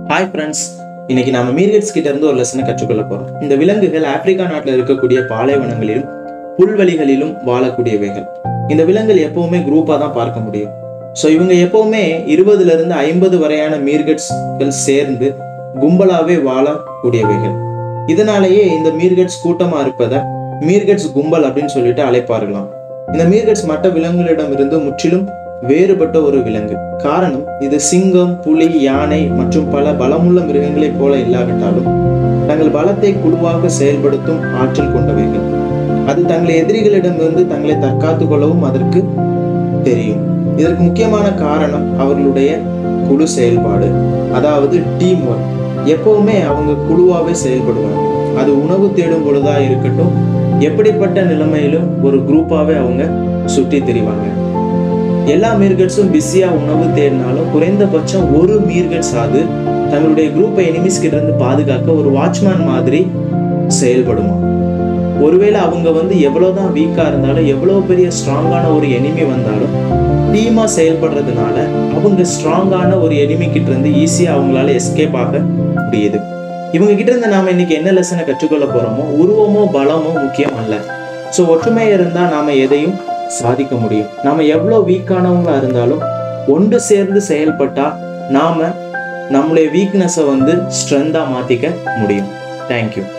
hi friends இன்னைக்கு நாம மீர்கட்ஸ் கிட்ட இருந்து ஒரு லெசனை கற்றுக்கொள்ள போறோம் இந்த விலங்குகள் ஆப்பிரிக்கா நாட்டில் இருக்கக்கூடிய பாலைவனங்களிலும் புல்வெளிகளிலும் வாழக்கூடியவைகள் இந்த விலங்குகள் எப்பவுமே குரூப்பாக தான் பார்க்க முடியும் ஸோ இவங்க எப்பவுமே இருபதுல இருந்து ஐம்பது வரையான மீர்கட்ஸ்கள் சேர்ந்து கும்பலாவே வாழக்கூடியவைகள் இதனாலேயே இந்த மீர்கட்ஸ் கூட்டமா இருப்பதை மீர்கட்ஸ் கும்பல் அப்படின்னு சொல்லிட்டு அழைப்பார்களாம் இந்த மீர்கட்ஸ் மற்ற விலங்குகளிடமிருந்து முற்றிலும் வேறுபட்ட ஒரு விலங்கு காரணம் இது சிங்கம் புலி யானை மற்றும் பல பலமுள்ள மிருகங்களைப் போல இல்லாவிட்டாலும் தங்கள் பலத்தை குழுவாக செயல்படுத்தும் ஆற்றல் கொண்டவைகள் அது தங்களை எதிரிகளிடமிருந்து தங்களை தற்காத்துக் கொள்ளவும் அதற்கு தெரியும் இதற்கு முக்கியமான காரணம் அவர்களுடைய குழு செயல்பாடு அதாவது டீம் ஒர்க் எப்பவுமே அவங்க குழுவாவே செயல்படுவாங்க அது உணவு தேடும் பொழுதா இருக்கட்டும் எப்படிப்பட்ட நிலைமையிலும் ஒரு குரூப்பாவே அவங்க சுற்றி திரிவாங்க எல்லா மீர்கட்ஸும் பிஸியா உணவு தேடினாலும் குறைந்தபட்சம் ஒரு மீர்கட்ஸ் ஆது தங்களுடைய குரூப்பை எனிமிஸ் கிட்ட இருந்து பாதுகாக்க ஒரு வாட்ச்மேன் மாதிரி செயல்படுமா ஒருவேளை அவங்க வந்து எவ்வளவுதான் வீக்கா இருந்தாலும் எவ்வளவு பெரிய ஸ்ட்ராங்கான ஒரு எனிமி வந்தாலும் டீமா செயல்படுறதுனால அவங்க ஸ்ட்ராங்கான ஒரு எனிமி கிட்ட இருந்து ஈஸியா அவங்களால எஸ்கேப் ஆக முடியுது இவங்க கிட்ட இருந்து நாம இன்னைக்கு என்ன லெசனை கற்றுக்கொள்ள போறோமோ உருவமோ பலமோ முக்கியம் அல்ல ஸோ ஒற்றுமை இருந்தா நாம எதையும் சாதிக்க முடியும் நாம எவ்வளோ வீக்கானவங்களா இருந்தாலும் ஒன்று சேர்ந்து செயல்பட்டா நாம நம்மளுடைய வீக்னஸை வந்து ஸ்ட்ரென்தா மாத்திக்க முடியும் தேங்க்யூ